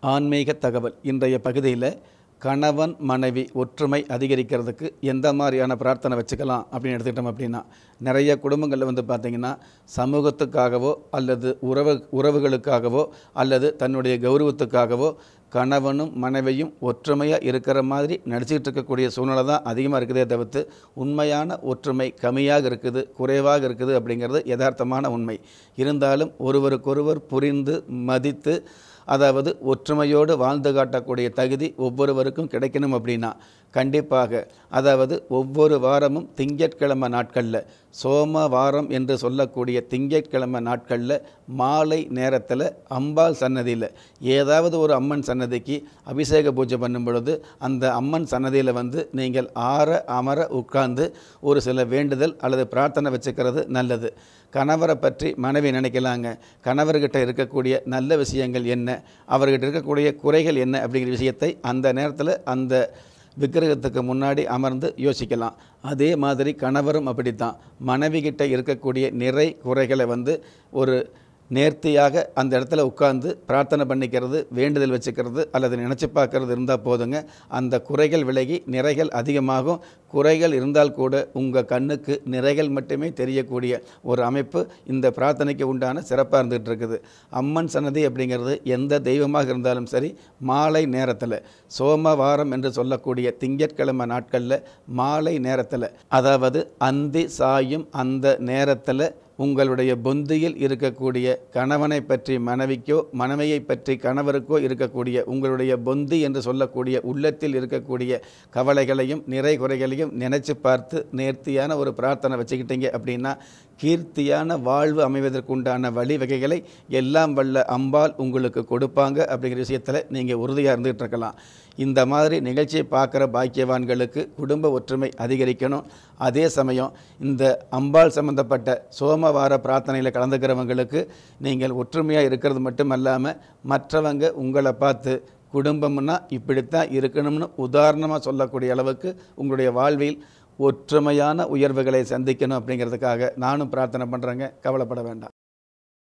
ஆன்மீக தகவல் இன்றைய பகுதியில் கணவன் மனைவி ஒற்றுமை அதிகரிக்கிறதுக்கு எந்த மாதிரியான பிரார்த்தனை வச்சுக்கலாம் அப்படின்னு எடுத்துக்கிட்டோம் அப்படின்னா நிறைய குடும்பங்களில் வந்து பார்த்திங்கன்னா சமூகத்துக்காகவோ அல்லது உறவு உறவுகளுக்காகவோ அல்லது தன்னுடைய கௌரவத்துக்காகவோ கணவனும் மனைவியும் ஒற்றுமையாக இருக்கிற மாதிரி நடிச்சுக்கிட்டு இருக்கக்கூடிய சூழ்நிலை தான் அதிகமாக இருக்குதே தவிர்த்து உண்மையான ஒற்றுமை கம்மியாக இருக்குது குறைவாக இருக்குது அப்படிங்கிறது யதார்த்தமான உண்மை இருந்தாலும் ஒருவருக்கொருவர் புரிந்து மதித்து அதாவது ஒற்றுமையோடு வாழ்ந்து காட்டக்கூடிய தகுதி ஒவ்வொருவருக்கும் கிடைக்கணும் அப்படின்னா கண்டிப்பாக அதாவது ஒவ்வொரு வாரமும் திங்கட்கிழமை நாட்களில் சோம வாரம் என்று சொல்லக்கூடிய திங்கட்கிழமை நாட்களில் மாலை நேரத்தில் அம்பாள் சன்னதியில் ஏதாவது ஒரு அம்மன் சன்னதிக்கு அபிஷேக பூஜை பண்ணும் பொழுது அந்த அம்மன் சன்னதியில் வந்து நீங்கள் ஆற அமர உட்கார்ந்து ஒரு சில வேண்டுதல் அல்லது பிரார்த்தனை வச்சுக்கிறது நல்லது கணவரை பற்றி மனைவி நினைக்கலாங்க கணவர்கிட்ட இருக்கக்கூடிய நல்ல விஷயங்கள் என்ன அவர்கிட்ட இருக்கக்கூடிய குறைகள் என்ன அப்படிங்கிற விஷயத்தை அந்த நேரத்தில் அந்த விக்கிரகத்துக்கு முன்னாடி அமர்ந்து யோசிக்கலாம் அதே மாதிரி கணவரும் அப்படித்தான் மனைவி கிட்ட இருக்கக்கூடிய நிறை குறைகளை வந்து ஒரு நேர்த்தியாக அந்த இடத்துல உட்கார்ந்து பிரார்த்தனை பண்ணிக்கிறது வேண்டுதல் வச்சுக்கிறது அல்லது நினச்சி பார்க்கறது இருந்தால் போதுங்க அந்த குறைகள் விலகி நிறைகள் அதிகமாகும் குறைகள் இருந்தால் கூட உங்கள் கண்ணுக்கு நிறைகள் மட்டுமே தெரியக்கூடிய ஒரு அமைப்பு இந்த பிரார்த்தனைக்கு உண்டான சிறப்பாக இருந்துகிட்டு இருக்குது அம்மன் சன்னதி அப்படிங்கிறது எந்த தெய்வமாக இருந்தாலும் சரி மாலை நேரத்தில் சோமவாரம் என்று சொல்லக்கூடிய திங்கட்கிழமை நாட்களில் மாலை நேரத்தில் அதாவது அந்தி சாயும் அந்த நேரத்தில் உங்களுடைய பொந்தியில் இருக்கக்கூடிய கணவனை பற்றி மனைவிக்கோ மனைவியை பற்றி கணவருக்கோ இருக்கக்கூடிய உங்களுடைய பொந்தி என்று சொல்லக்கூடிய உள்ளத்தில் இருக்கக்கூடிய கவலைகளையும் நிறை குறைகளையும் நினைச்சு பார்த்து நேர்த்தியான ஒரு பிரார்த்தனை வச்சுக்கிட்டீங்க அப்படின்னா கீர்த்தியான வாழ்வு அமைவதற்குண்டான வழிவகைகளை எல்லாம் வல்ல அம்பாள் உங்களுக்கு கொடுப்பாங்க அப்படிங்கிற விஷயத்தில் நீங்கள் உறுதியாக இருந்துகிட்டு இருக்கலாம் இந்த மாதிரி நிகழ்ச்சியை பார்க்குற பாக்கியவான்களுக்கு குடும்ப ஒற்றுமை அதிகரிக்கணும் அதே சமயம் இந்த அம்பாள் சம்பந்தப்பட்ட சோமவார பிரார்த்தனையில் கலந்துக்கிறவங்களுக்கு நீங்கள் ஒற்றுமையாக இருக்கிறது மட்டும் அல்லாமல் மற்றவங்க உங்களை பார்த்து குடும்பம்னா இப்படித்தான் இருக்கணும்னு உதாரணமாக சொல்லக்கூடிய அளவுக்கு உங்களுடைய வாழ்வில் ஒற்றுமையான உயர்வுகளை சந்திக்கணும் அப்படிங்கிறதுக்காக நானும் பிரார்த்தனை பண்ணுறேங்க கவலைப்பட வேண்டாம்